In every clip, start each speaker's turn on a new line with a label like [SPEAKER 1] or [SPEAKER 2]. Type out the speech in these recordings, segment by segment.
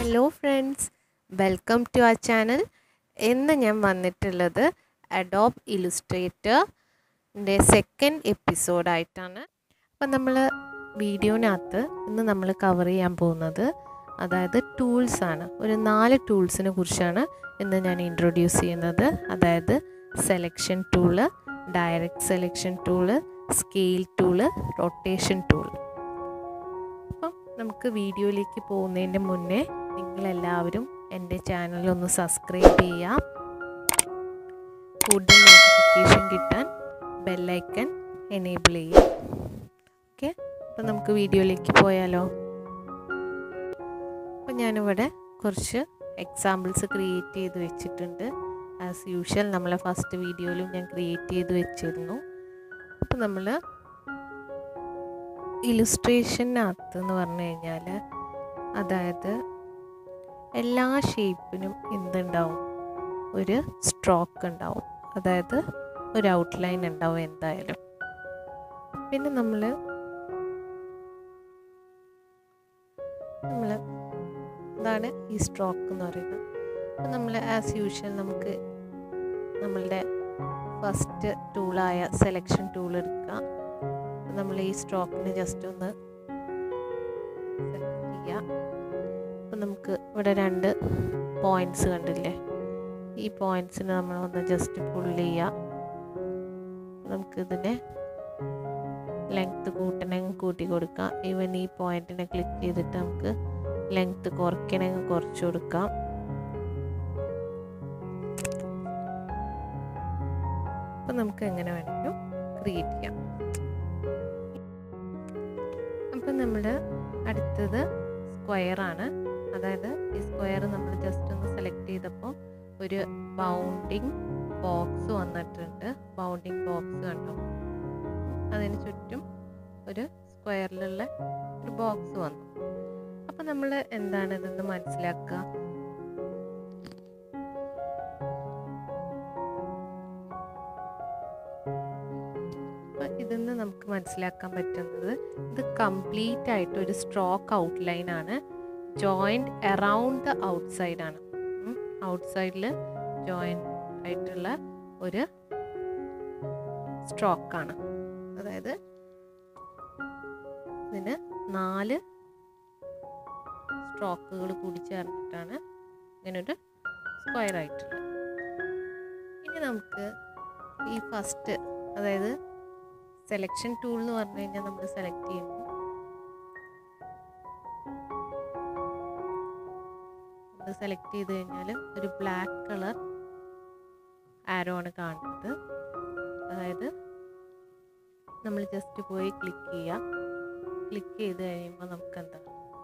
[SPEAKER 1] Hello friends welcome to ആ channel ഇന്ന് ഞാൻ വന്നിട്ടുള്ളത് അഡോബ് ഇലുസ്ട്രേറ്ററിൻ്റെ സെക്കൻഡ് എപ്പിസോഡായിട്ടാണ് അപ്പം നമ്മൾ വീഡിയോനകത്ത് ഇന്ന് നമ്മൾ കവർ ചെയ്യാൻ പോകുന്നത് അതായത് ടൂൾസ് ആണ് ഒരു നാല് ടൂൾസിനെ കുറിച്ചാണ് ഇന്ന് ഞാൻ ഇൻട്രൊഡ്യൂസ് ചെയ്യുന്നത് അതായത് selection tool direct selection tool scale tool rotation tool അപ്പം നമുക്ക് വീഡിയോയിലേക്ക് പോകുന്നതിൻ്റെ മുന്നേ നിങ്ങളെല്ലാവരും എൻ്റെ ചാനൽ ഒന്ന് സബ്സ്ക്രൈബ് ചെയ്യാം കൂടുതൽ നോട്ടിഫിക്കേഷൻ കിട്ടാൻ ബെല്ലൈക്കൺ എനേബിൾ ചെയ്യാം ഓക്കെ അപ്പം നമുക്ക് വീഡിയോയിലേക്ക് പോയാലോ അപ്പം ഞാനിവിടെ കുറച്ച് എക്സാമ്പിൾസ് ക്രിയേറ്റ് ചെയ്ത് വെച്ചിട്ടുണ്ട് ആസ് യൂഷ്വൽ നമ്മളെ ഫസ്റ്റ് വീഡിയോയിലും ഞാൻ ക്രിയേറ്റ് ചെയ്ത് വെച്ചിരുന്നു അപ്പം നമ്മൾ ഇലുസ്ട്രേഷനകത്ത് എന്ന് പറഞ്ഞു കഴിഞ്ഞാൽ അതായത് എല്ലാ ഷേപ്പിനും എന്തുണ്ടാവും ഒരു സ്ട്രോക്ക് ഉണ്ടാവും അതായത് ഒരു ഔട്ട്ലൈൻ ഉണ്ടാവും എന്തായാലും പിന്നെ നമ്മൾ നമ്മൾ ഇതാണ് ഈ സ്ട്രോക്ക് എന്ന് പറയുന്നത് അപ്പം നമ്മൾ ആസ് യൂഷ്വൽ നമുക്ക് നമ്മളുടെ ഫസ്റ്റ് ടൂളായ സെലക്ഷൻ ടൂൾ എടുക്കുക നമ്മൾ ഈ സ്ട്രോക്കിന് ജസ്റ്റ് ഒന്ന് സെലക്ട് ചെയ്യാം അപ്പം നമുക്ക് ഇവിടെ രണ്ട് പോയിൻറ്റ്സ് കണ്ടില്ലേ ഈ പോയിൻറ്റ്സിന് നമ്മൾ ഒന്ന് ജസ്റ്റ് പുള്ള് ചെയ്യാം നമുക്ക് ഇതിനെ ലെങ്ത്ത് കൂട്ടണമെങ്കിൽ കൂട്ടി കൊടുക്കാം ഈവൻ ഈ പോയിന്റിനെ ക്ലിക്ക് ചെയ്തിട്ട് നമുക്ക് ലെങ്ത്ത് കുറയ്ക്കണമെങ്കിൽ കുറച്ച് കൊടുക്കാം അപ്പം നമുക്ക് എങ്ങനെ വേണമെങ്കിലും ക്രിയേറ്റ് ചെയ്യാം അപ്പം നമ്മൾ അടുത്തത് സ്ക്വയർ ആണ് അതായത് ഈ സ്ക്വയർ നമ്മൾ ജസ്റ്റ് ഒന്ന് സെലക്ട് ചെയ്തപ്പോൾ ഒരു ബൗണ്ടിങ് ബോക്സ് വന്നിട്ടുണ്ട് ബൗണ്ടിങ് ബോക്സ് കണ്ടോ അതിന് ചുറ്റും ഒരു സ്ക്വയറിലുള്ള ഒരു ബോക്സ് വന്നു അപ്പം നമ്മൾ എന്താണ് ഇതെന്ന് മനസ്സിലാക്കുക അപ്പം ഇതിന്ന് നമുക്ക് മനസ്സിലാക്കാൻ പറ്റുന്നത് ഇത് കംപ്ലീറ്റ് ആയിട്ട് ഒരു സ്ട്രോക്ക് ഔട്ട്ലൈൻ ആണ് ജോയിൻറ്റ് അറൗണ്ട് ദ ഔട്ട്സൈഡ് ആണ് ഔട്ട്സൈഡിൽ ജോയിൻറ്റ് ആയിട്ടുള്ള ഒരു സ്ട്രോക്കാണ് അതായത് ഇതിന് നാല് സ്ട്രോക്കുകൾ കൂടി ചേർന്നിട്ടാണ് ഇങ്ങനൊരു സ്ക്വയർ ആയിട്ടുള്ളത് ഇനി നമുക്ക് ഈ ഫസ്റ്റ് അതായത് സെലക്ഷൻ ടൂൾ എന്ന് പറഞ്ഞു കഴിഞ്ഞാൽ നമ്മൾ സെലക്ട് ചെയ്യുന്നു നമ്മൾ സെലക്ട് ചെയ്ത് കഴിഞ്ഞാൽ ഒരു ബ്ലാക്ക് കളർ ആരോ ആണ് കാണുന്നത് അതായത് നമ്മൾ ജസ്റ്റ് പോയി ക്ലിക്ക് ചെയ്യുക ക്ലിക്ക് ചെയ്ത് കഴിയുമ്പോൾ നമുക്ക് എന്താ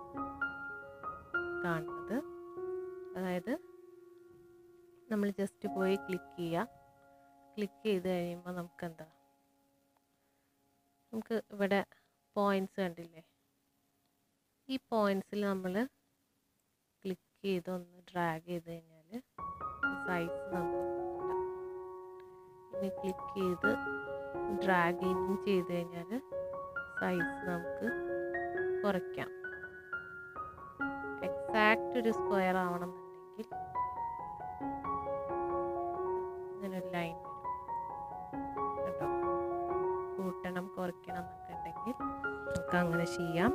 [SPEAKER 1] കാണുന്നത് അതായത് നമ്മൾ ജസ്റ്റ് പോയി ക്ലിക്ക് ചെയ്യുക ക്ലിക്ക് ചെയ്ത് കഴിയുമ്പോൾ നമുക്ക് എന്താ നമുക്ക് ഇവിടെ പോയിൻറ്റ്സ് കണ്ടില്ലേ ഈ പോയിൻറ്റ്സിൽ നമ്മൾ ക്ലിക്ക് ചെയ്ത് ഒന്ന് ഡ്രാഗ് ചെയ്ത് കഴിഞ്ഞാൽ സൈസ് നമുക്ക് ഇനി ക്ലിക്ക് ചെയ്ത് ഡ്രാഗ് ഇൻ ചെയ്ത് കഴിഞ്ഞാൽ സൈസ് നമുക്ക് കുറയ്ക്കാം എക്സാക്റ്റ് ഒരു സ്ക്വയർ ആവണമെന്നുണ്ടെങ്കിൽ ഇങ്ങനെ ഒരു ലൈൻ വരും കേട്ടോ കൂട്ടണം കുറയ്ക്കണം എന്നൊക്കെ ഉണ്ടെങ്കിൽ നമുക്ക് അങ്ങനെ ചെയ്യാം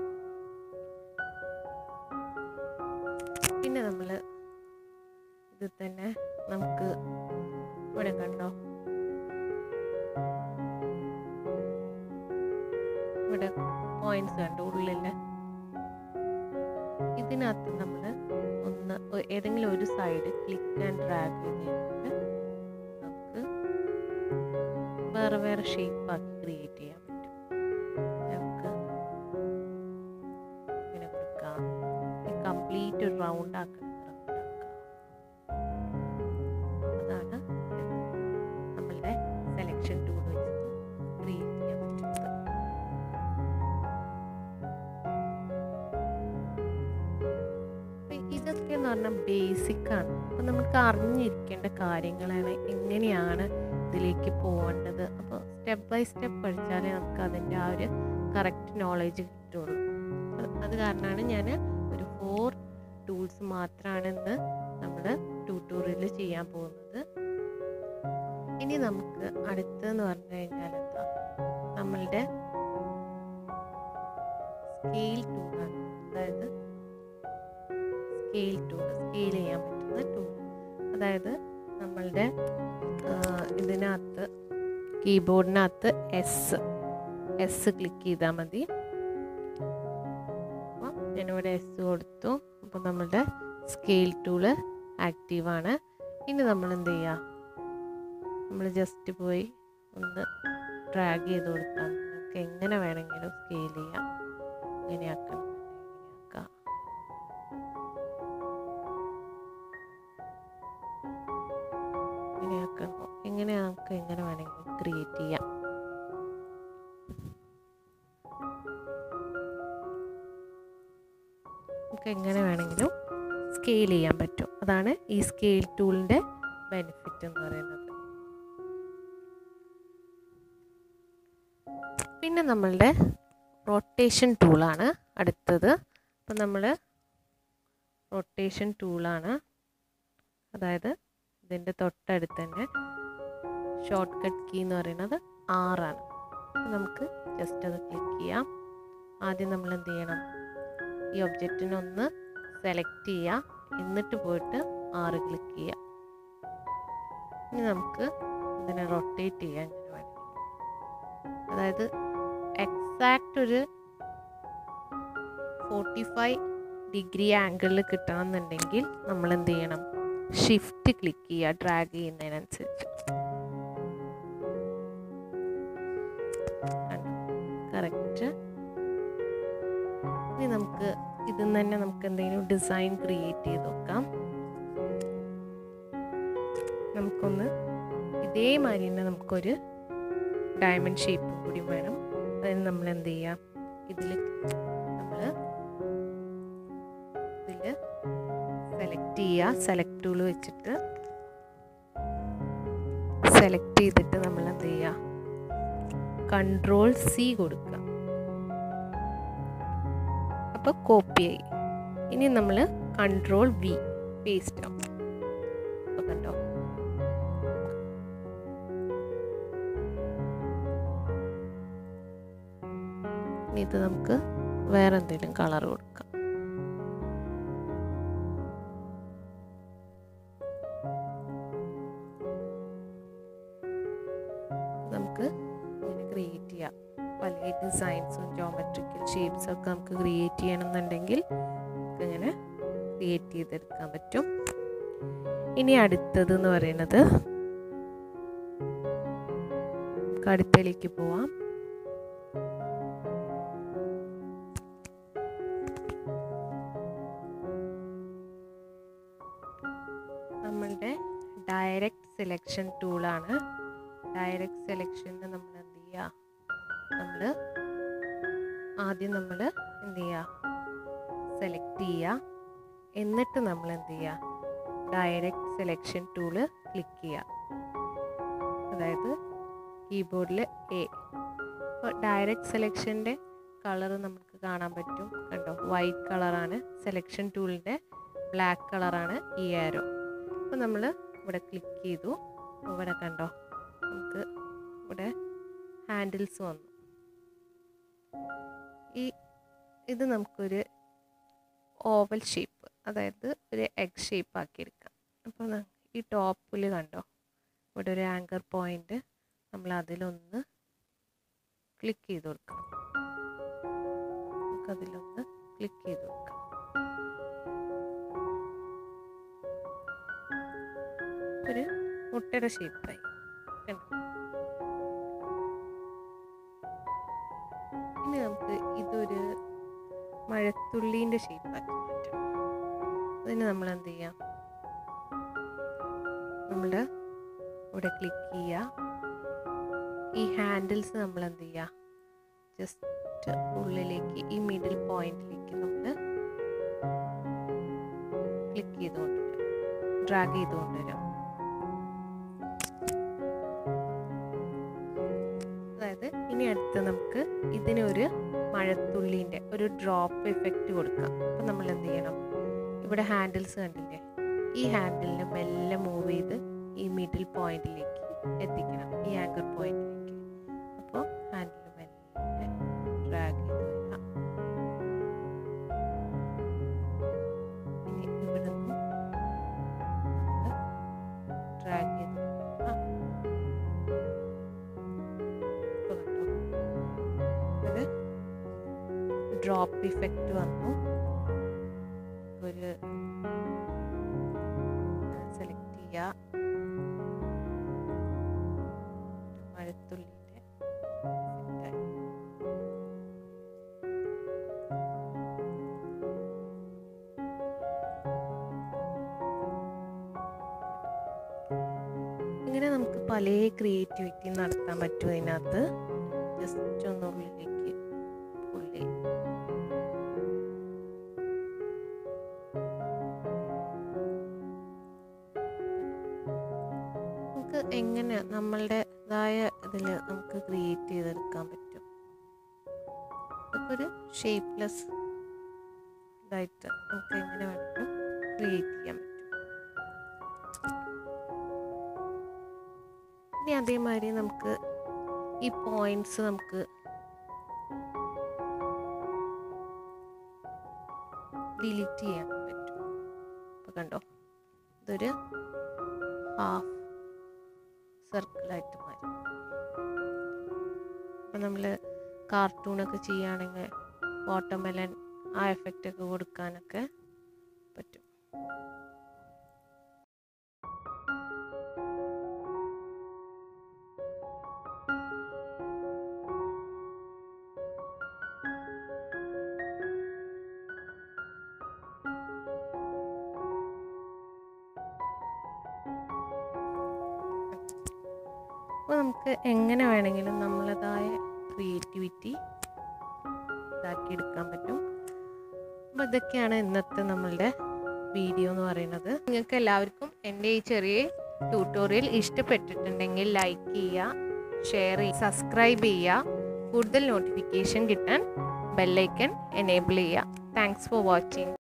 [SPEAKER 1] പിന്നെ നമ്മൾ ഇത് തന്നെ നമുക്ക് ഇവിടെ കണ്ടോ ഇവിടെ പോയിന്റ്സ് കണ്ടു ഉള്ളില് ഇതിനകത്ത് നമ്മൾ ഒന്ന് ഏതെങ്കിലും ഒരു സൈഡ് ക്ലിക്ക് ആൻഡ് ഡ്രാഗ് ചെയ്ത് നമുക്ക് വേറെ വേറെ ഷേപ്പ് ആക്കി ക്രിയേറ്റ് ചെയ്യാൻ പറ്റും നമുക്ക് ഇങ്ങനെ കൊടുക്കാം കംപ്ലീറ്റ് ഒരു റൗണ്ട് ആക്കണം അതാണ് നമ്മളുടെ സെലക്ഷൻ ടൂൾ വെച്ചിട്ട് ക്രിയേറ്റ് ചെയ്യാൻ പറ്റുന്നത് ഇതൊക്കെ എന്ന് പറഞ്ഞാൽ ബേസിക് ആണ് അപ്പം നമുക്ക് അറിഞ്ഞിരിക്കേണ്ട കാര്യങ്ങളാണ് എങ്ങനെയാണ് ഇതിലേക്ക് പോകേണ്ടത് അപ്പോൾ സ്റ്റെപ്പ് ബൈ സ്റ്റെപ്പ് പഠിച്ചാലേ നമുക്ക് അതിൻ്റെ ആ ഒരു കറക്റ്റ് നോളേജ് കിട്ടുള്ളൂ അത് കാരണമാണ് ഞാൻ ഒരു ഫോർ ടൂൾസ് മാത്രമാണ് ഇന്ന് നമ്മൾ ട്യൂട്ടോറിയൽ ചെയ്യാൻ പോകുന്നത് ഇനി നമുക്ക് അടുത്തെന്ന് പറഞ്ഞു കഴിഞ്ഞാൽ എന്താ നമ്മളുടെ സ്കെയിൽ ടൂളാണ് അതായത് സ്കെയിൽ ടൂൾ സ്കെയിൽ ചെയ്യാൻ പറ്റുന്ന ടൂൾ അതായത് നമ്മളുടെ ഇതിനകത്ത് കീബോർഡിനകത്ത് എസ് എസ് ക്ലിക്ക് ചെയ്താൽ മതി അപ്പം ഞാനിവിടെ എസ് കൊടുത്തു അപ്പോൾ നമ്മളുടെ സ്കെയിൽ ടൂള് ആക്റ്റീവാണ് ഇനി നമ്മൾ എന്ത് ചെയ്യുക നമ്മൾ ജസ്റ്റ് പോയി ഒന്ന് ഡ്രാഗ് ചെയ്ത് കൊടുക്കാം നമുക്ക് എങ്ങനെ വേണമെങ്കിലും സ്കെയിൽ ചെയ്യാം ഇങ്ങനെയാക്കണം ഇങ്ങനെയാക്കാം ഇങ്ങനെയാക്കണം എങ്ങനെ നമുക്ക് എങ്ങനെ വേണമെങ്കിലും ക്രിയേറ്റ് ചെയ്യാം നമുക്ക് എങ്ങനെ വേണമെങ്കിലും സ്കെയിൽ ചെയ്യാൻ പറ്റും അതാണ് ഈ സ്കെയിൽ ടൂളിൻ്റെ ബെനിഫിറ്റ് എന്ന് പറയുന്നത് പിന്നെ നമ്മളുടെ റൊട്ടേഷൻ ടൂളാണ് അടുത്തത് അപ്പം നമ്മൾ റൊട്ടേഷൻ ടൂളാണ് അതായത് ഇതിൻ്റെ തൊട്ടടുത്ത് തന്നെ ഷോർട്ട് കട്ട് കീ എന്ന് പറയുന്നത് ആറാണ് നമുക്ക് ജസ്റ്റ് അത് ക്ലിക്ക് ചെയ്യാം ആദ്യം നമ്മൾ എന്ത് ചെയ്യണം ഈ ഒബ്ജക്റ്റിനൊന്ന് സെലക്ട് ചെയ്യുക എന്നിട്ട് പോയിട്ട് ആറ് ക്ലിക്ക് ചെയ്യുക ഇനി നമുക്ക് ഇതിനെ റൊട്ടേറ്റ് ചെയ്യാൻ ഇങ്ങനെ വേണമെങ്കിൽ അതായത് എക്സാക്റ്റ് ഒരു ഫോർട്ടി ഫൈവ് ഡിഗ്രി ആംഗിളിൽ കിട്ടണമെന്നുണ്ടെങ്കിൽ നമ്മൾ എന്ത് ചെയ്യണം ഷിഫ്റ്റ് ക്ലിക്ക് ചെയ്യുക ഡ്രാഗ് ചെയ്യുന്നതിനനുസരിച്ച് കറക്റ്റ് ഇനി നമുക്ക് ഇതിൽ നിന്ന് തന്നെ നമുക്ക് എന്തെങ്കിലും ഡിസൈൻ ക്രിയേറ്റ് ചെയ്ത് നോക്കാം നമുക്കൊന്ന് ഇതേമാതിരി തന്നെ നമുക്കൊരു ഡയമണ്ട് ഷേപ്പ് കൂടി വേണം അതിന് നമ്മൾ എന്ത് ചെയ്യാം ഇതിൽ നമ്മൾ ഇതിൽ സെലക്ട് ചെയ്യുക സെലക്ട് ടൂൾ വെച്ചിട്ട് സെലക്ട് ചെയ്തിട്ട് നമ്മൾ എന്ത് ചെയ്യുക കൺട്രോൾ സി കൊടുക്കുക അപ്പോൾ കോപ്പി ആയി ഇനി നമ്മൾ കൺട്രോൾ വി പേസ്റ്റ് ആവും അപ്പോൾ കണ്ടോ ഇനി ഇത് നമുക്ക് വേറെ എന്തെങ്കിലും കളർ കൊടുക്കാം നമുക്ക് ഇങ്ങനെ ക്രിയേറ്റ് ചെയ്യാം പല ഡിസൈൻസും ജോമെട്രിക്കൽ ഷേപ്സും ഒക്കെ നമുക്ക് ക്രിയേറ്റ് ചെയ്യണമെന്നുണ്ടെങ്കിൽ നമുക്ക് ഇങ്ങനെ ക്രിയേറ്റ് ചെയ്തെടുക്കാൻ പറ്റും ഇനി അടുത്തത് എന്ന് പറയുന്നത് നമുക്ക് അടുത്തയിലേക്ക് പോവാം നമ്മളുടെ ഡയറക്റ്റ് സെലക്ഷൻ ടൂളാണ് ഡയറക്റ്റ് സെലക്ഷനിൽ നമ്മൾ എന്ത് ചെയ്യുക നമ്മൾ ആദ്യം നമ്മൾ എന്ത് ചെയ്യുക സെലക്ട് ചെയ്യുക എന്നിട്ട് നമ്മൾ എന്ത് ചെയ്യുക ഡയറക്റ്റ് സെലക്ഷൻ ടൂള് ക്ലിക്ക് ചെയ്യുക അതായത് കീബോർഡിൽ എ അപ്പോൾ ഡയറക്റ്റ് സെലക്ഷൻ്റെ കളർ നമുക്ക് കാണാൻ പറ്റും കണ്ടോ വൈറ്റ് കളറാണ് സെലക്ഷൻ ടൂളിൻ്റെ ബ്ലാക്ക് കളറാണ് ഈ ആരോ അപ്പോൾ നമ്മൾ ഇവിടെ ക്ലിക്ക് ചെയ്തു ഇവിടെ കണ്ടോ നമുക്ക് ഇവിടെ ഹാൻഡിൽസ് വന്നു ഈ ഇത് നമുക്കൊരു ഓവൽ ഷേപ്പ് അതായത് ഒരു എഗ് ഷേപ്പ് ആക്കിയെടുക്കാം അപ്പോൾ ഈ ടോപ്പിൽ കണ്ടോ ഇവിടെ ഒരു ആങ്കർ പോയിന്റ് നമ്മൾ അതിലൊന്ന് ക്ലിക്ക് ചെയ്ത് കൊടുക്കണം നമുക്കതിലൊന്ന് ക്ലിക്ക് ചെയ്ത് കൊടുക്കാം ഒരു മുട്ടയുടെ ഷേപ്പായി ഇനി നമുക്ക് ഇതൊരു മഴത്തുള്ളീൻ്റെ ഷേപ്പാക്കി മാറ്റാം അതിന് നമ്മൾ എന്ത് ചെയ്യാം നമ്മൾ ഇവിടെ ക്ലിക്ക് ചെയ്യുക ഈ ഹാൻഡിൽസ് നമ്മൾ എന്ത് ചെയ്യുക ജസ്റ്റ് ഉള്ളിലേക്ക് ഈ മിഡിൽ പോയിന്റിലേക്ക് നമ്മൾ ക്ലിക്ക് ചെയ്തുകൊണ്ട് വരാം ഡ്രാഗ് ചെയ്തുകൊണ്ട് വരാം അതായത് ഇനി അടുത്ത് നമുക്ക് ഇതിനൊരു മഴത്തുള്ളീൻ്റെ ഒരു ഡ്രോപ്പ് എഫക്റ്റ് കൊടുക്കാം അപ്പം നമ്മൾ എന്ത് ചെയ്യണം ഇവിടെ ഹാൻഡിൽസ് കണ്ടില്ലേ ഈ ഹാൻഡിലിനെ മെല്ലെ മൂവ് ചെയ്ത് ഈ മിഡിൽ പോയിന്റിലേക്ക് എത്തിക്കണം ഈ ആങ്കർ പോയിന്റിലേക്ക് അപ്പോൾ ഹാൻഡിൽ മെല്ലെ ഡ്രാഗ് ചെയ്ത് വരാം ഇനി ഇവിടെ നിന്നും ഡ്രാഗ് ചെയ്ത് വരാം. ഇപ്പൊ കണ്ടോ? ഒരു ഡ്രോപ്പ് ഇഫക്റ്റ് വന്നു ഒരു സെലക്ട് ചെയ്യുക ഒരു മഴത്തുള്ളിയുടെ effect ആയി. ഇങ്ങനെ നമുക്ക് പല ക്രിയേറ്റിവിറ്റി നടത്താൻ പറ്റും ഇതിനകത്ത് ജസ്റ്റ് ഒന്ന് ഉള്ളിലേക്ക് പുള്ളി നമുക്ക് എങ്ങനെ നമ്മളുടേതായ ഇതിൽ നമുക്ക് ക്രിയേറ്റ് ചെയ്തെടുക്കാൻ പറ്റും ഇതൊക്കെ ഒരു ഷേപ്പ്ലെസ് ഇതായിട്ട് നമുക്ക് എങ്ങനെ വേണമെങ്കിലും ക്രിയേറ്റ് ചെയ്യാൻ പറ്റും ഇനി അതേമാതിരി നമുക്ക് ഈ പോയിന്റ്സ് നമുക്ക് ഡിലീറ്റ് ചെയ്യാൻ പറ്റും ഇപ്പൊ കണ്ടോ ഇതൊരു ഹാഫ് സർക്കിളായിട്ട് മാറി അപ്പം നമ്മൾ കാർട്ടൂണൊക്കെ ചെയ്യുകയാണെങ്കിൽ വാട്ടർമെലൻ ആ എഫക്റ്റ് ഒക്കെ കൊടുക്കാനൊക്കെ പറ്റും അപ്പോൾ നമുക്ക് എങ്ങനെ വേണമെങ്കിലും നമ്മളതായ ക്രിയേറ്റിവിറ്റി ഇതാക്കി എടുക്കാൻ പറ്റും അപ്പോൾ ഇതൊക്കെയാണ് ഇന്നത്തെ നമ്മളുടെ വീഡിയോ എന്ന് പറയുന്നത് നിങ്ങൾക്ക് എല്ലാവർക്കും എൻ്റെ ഈ ചെറിയ ട്യൂട്ടോറിയൽ ഇഷ്ടപ്പെട്ടിട്ടുണ്ടെങ്കിൽ ലൈക്ക് ചെയ്യുക ഷെയർ ചെയ്യുക സബ്സ്ക്രൈബ് ചെയ്യുക കൂടുതൽ നോട്ടിഫിക്കേഷൻ കിട്ടാൻ ബെല്ലൈക്കൺ എനേബിൾ ചെയ്യുക താങ്ക്സ് ഫോർ വാച്ചിങ്